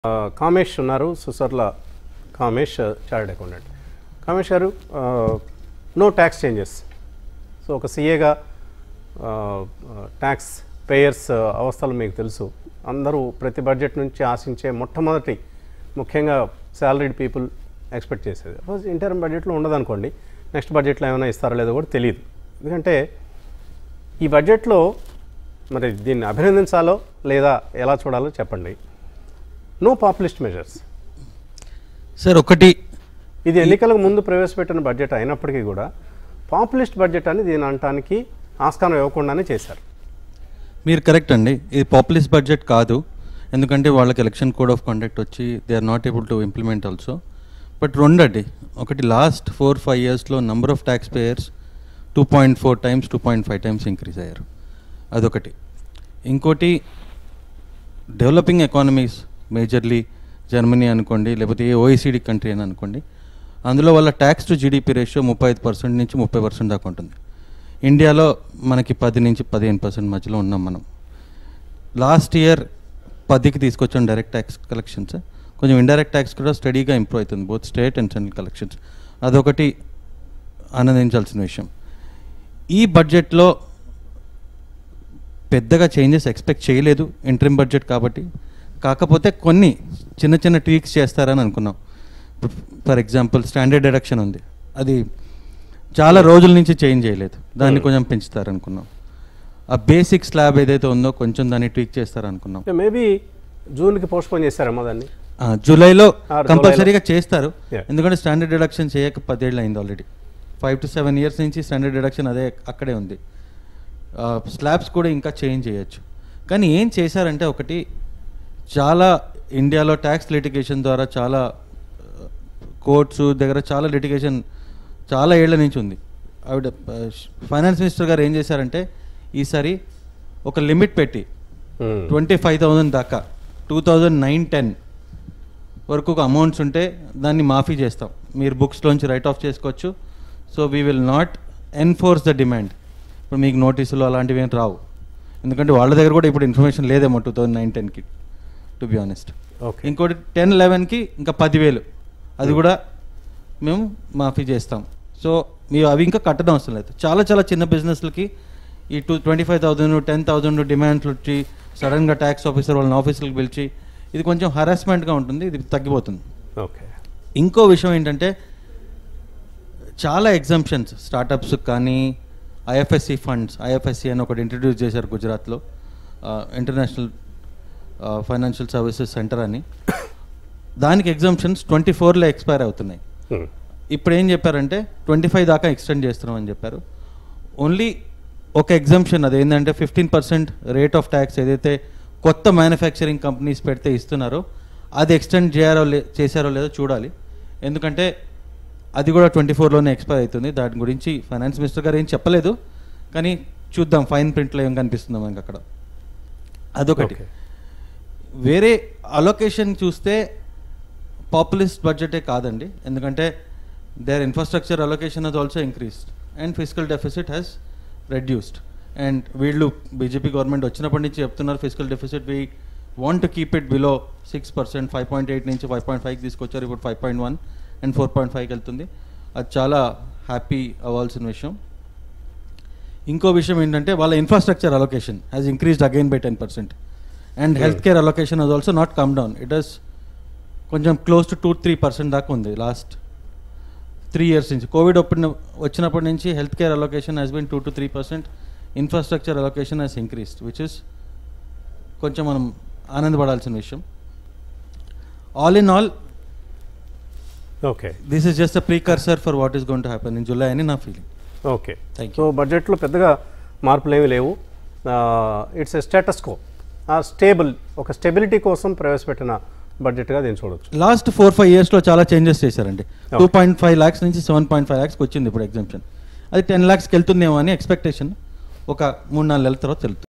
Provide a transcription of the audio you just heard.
ఆ, కామేష్ ఉన్నారు Susarla Kamesh chartered accountant Kamesh గారు నో ట్యాక్స్ చేంజెస్ సో ఒక సీఏగా ట్యాక్స్ పేయర్స్ అవస్థలు మీకు తెలుసు అందరూ ప్రతి బడ్జెట్ నుంచి ఆశించే మొట్టమొదటి ముఖ్యంగా శాలరీడ్ పీపుల్ ఎక్స్పెక్ట్ చేసేది సపోజ్ ఇంటర్మ్ బడ్జెట్లో ఉండదనుకోండి నెక్స్ట్ బడ్జెట్లో ఏమైనా ఇస్తారో లేదో కూడా తెలియదు ఎందుకంటే ఈ బడ్జెట్లో మరి దీన్ని అభినందించాలో లేదా ఎలా చూడాలో చెప్పండి నో పాపులిస్ట్ మెజర్స్ సార్ ఒకటి ఇది ఎన్నికలకు ముందు ప్రవేశపెట్టిన బడ్జెట్ అయినప్పటికీ కూడా పాపులిస్ట్ బడ్జెట్ అని దీని అనటానికి ఆస్కారం ఇవ్వకుండానే చేశారు మీరు కరెక్ట్ అండి ఇది పాపులిస్ట్ బడ్జెట్ కాదు ఎందుకంటే వాళ్ళకి ఎలక్షన్ కోడ్ ఆఫ్ కండక్ట్ వచ్చి they are not able to implement also but రెండండి ఒకటి లాస్ట్ ఫోర్ ఫైవ్ ఇయర్స్లో number of taxpayers two point four times two point five times increase అయ్యారు అదొకటి ఇంకోటి డెవలపింగ్ ఎకానమీస్ మేజర్లీ జర్మనీ అనుకోండి లేకపోతే ఏ OECD country అని అనుకోండి అందులో వాళ్ళ ట్యాక్స్ టు జీడిపి రేషియో ముప్పై ఐదు పర్సెంట్ నుంచి ముప్పై పర్సెంట్ దాకా ఉంటుంది ఇండియాలో మనకి పది నుంచి పదిహేను పర్సెంట్ మధ్యలో ఉన్నాం మనం లాస్ట్ ఇయర్ పదికి తీసుకొచ్చాం డైరెక్ట్ ట్యాక్స్ కలెక్షన్స్ కొంచెం ఇండైరెక్ట్ ట్యాక్స్ కూడా స్టడీగా ఇంప్రూవ్ అవుతుంది both state and central collections అదొకటి ఆనందించాల్సిన విషయం ఈ బడ్జెట్లో పెద్దగా చేంజెస్ ఎక్స్పెక్ట్ చేయలేదు ఇంట్రీమ్ బడ్జెట్ కాబట్టి కాకపోతే కొన్ని చిన్న చిన్న ట్వీక్స్ చేస్తారని అనుకున్నాం ఫర్ ఎగ్జాంపుల్ స్టాండర్డ్ డిడక్షన్ ఉంది అది చాలా రోజుల నుంచి చేంజ్ చేయలేదు దాన్ని Hmm. కొంచెం పెంచుతారనుకున్నాం ఆ బేసిక్ స్లాబ్ ఏదైతే ఉందో కొంచెం దాన్ని ట్వీక్ చేస్తారనుకున్నాం మేబీ జూన్కి పోస్ట్పోన్ చేశారేమో దాన్ని ఆ, జూలైలో ఆ, కంపల్సరీగా చేస్తారు Yeah. ఎందుకంటే స్టాండర్డ్ డిడక్షన్ చేయక పదేళ్ళు అయింది already five to seven years నుంచి స్టాండర్డ్ డిడక్షన్ అదే అక్కడే ఉంది స్లాబ్స్ కూడా ఇంకా చేంజ్ చేయొచ్చు కానీ ఏం చేశారంటే ఒకటి చాలా ఇండియాలో ట్యాక్స్ లిటిగేషన్ ద్వారా చాలా కోర్ట్స్ దగ్గర చాలా లిటిగేషన్ చాలా ఏళ్ల నుంచి ఉంది ఆవిడ ఫైనాన్స్ మినిస్టర్ గారు ఏం చేశారంటే ఈసారి ఒక లిమిట్ పెట్టి Hmm. ట్వంటీ ఫైవ్ థౌజండ్ దాకా టూ థౌజండ్ నైన్ టెన్ వరకు ఒక అమౌంట్స్ ఉంటే దాన్ని మాఫీ చేస్తాం మీరు బుక్స్లోంచి రైట్ ఆఫ్ చేసుకోవచ్చు so we will not enforce the demand ఇప్పుడు మీకు నోటీసులు అలాంటివి ఏం రావు ఎందుకంటే వాళ్ళ దగ్గర కూడా ఇప్పుడు ఇన్ఫర్మేషన్ లేదేమో టూ థౌజండ్ నైన్ టెన్కి టు బి ఆనెస్ట్ ఓకే ఇంకోటి టెన్ లెవెన్కి ఇంకా పదివేలు అది కూడా మేము మాఫీ చేస్తాం సో మీరు అవి ఇంకా కట్టడం అవసరం లేదు చాలా చాలా చిన్న బిజినెస్లకి ఈ two twenty five thousand ten thousand డిమాండ్లు వచ్చి సడన్గా ట్యాక్స్ ఆఫీసర్ వాళ్ళని ఆఫీసులకు పిలిచి ఇది కొంచెం హరాస్మెంట్గా ఉంటుంది ఇది తగ్గిపోతుంది ఓకే ఇంకో విషయం ఏంటంటే చాలా ఎగ్జామ్షన్స్ స్టార్టప్స్ కానీ ఐఎఫ్ఎస్సి ఫండ్స్ ఐఎఫ్ఎస్సి అని ఒకటి ఇంట్రడ్యూస్ చేశారు గుజరాత్లో ఇంటర్నేషనల్ ఫైనాన్షియల్ సర్వీసెస్ సెంటర్ అని దానికి ఎగ్జామ్షన్స్ ట్వంటీ ఫోర్లో ఎక్స్పైర్ అవుతున్నాయి Hmm. ఇప్పుడు ఏం చెప్పారంటే ట్వంటీ ఫైవ్ దాకా ఎక్స్టెండ్ చేస్తున్నాం అని చెప్పారు ఓన్లీ ఒక ఎగ్జామ్షన్ అది ఏంటంటే fifteen percent rate of tax ఏదైతే కొత్త మ్యానుఫ్యాక్చరింగ్ కంపెనీస్ పెడితే ఇస్తున్నారో అది ఎక్స్టెండ్ చేయారో లే చేశారో లేదో చూడాలి ఎందుకంటే అది కూడా ట్వంటీ ఫోర్లోనే ఎక్స్పైర్ అవుతుంది దాని గురించి ఫైనాన్స్ మినిస్టర్ గారు ఏం చెప్పలేదు కానీ చూద్దాం ఫైన్ ప్రింట్లో ఏం కనిపిస్తుందో మనకి అక్కడ అదొకటి Okay. వేరే అలొకేషన్ చూస్తే పాపులిస్ట్ బడ్జెటే కాదండి ఎందుకంటే there infrastructure allocation has also increased and physical deficit has reduced and వీళ్ళు బీజేపీ గవర్నమెంట్ వచ్చినప్పటి నుంచి చెప్తున్నారు physical deficit we want to keep it below six percent five point eight నుంచి ఫైవ్ పాయింట్ ఫైవ్కి తీసుకొచ్చారు ఇప్పుడు five point one and four point ఫైవ్కి వెళ్తుంది అది చాలా హ్యాపీ అవ్వాల్సిన విషయం ఇంకో విషయం ఏంటంటే వాళ్ళ infrastructure allocation has increased again by ten percent and health care allocation has also not come down it has కొంచెం close to two three percent దాకా ఉంది లాస్ట్ త్రీ ఇయర్స్ నుంచి కోవిడ్ ఒప్పిన వచ్చినప్పటి నుంచి health care allocation has been two to three percent infrastructure allocation has increased which is కొంచెం మనం ఆనందపడాల్సిన విషయం all in all okay this is just a precursor for what is gonna to happen in July అని నా feeling okay Thank so బడ్జెట్లో పెద్దగా మార్పులు ఏమీ లేవు ఇట్స్ ఎ స్టేటస్ కో ఆ స్టేబుల్ ఒక స్టెబిలిటీ కోసం ప్రవేశపెట్టిన బడ్జెట్గా దీన్ని చూడొచ్చు లాస్ట్ ఫోర్ ఫైవ్ ఇయర్స్లో చాలా చేంజెస్ చేశారండి Okay. Two point five lakhs నుంచి సెవెన్ పాయింట్ ఫైవ్ ల్యాక్స్కి వచ్చింది ఇప్పుడు ఎగ్జామ్షన్ అది టెన్ ల్యాక్స్కి వెళ్తుందేమో అని ఎక్స్పెక్టేషన్ ఒక మూడు నాలుగు నెలల తర్వాత వెళ్తుంది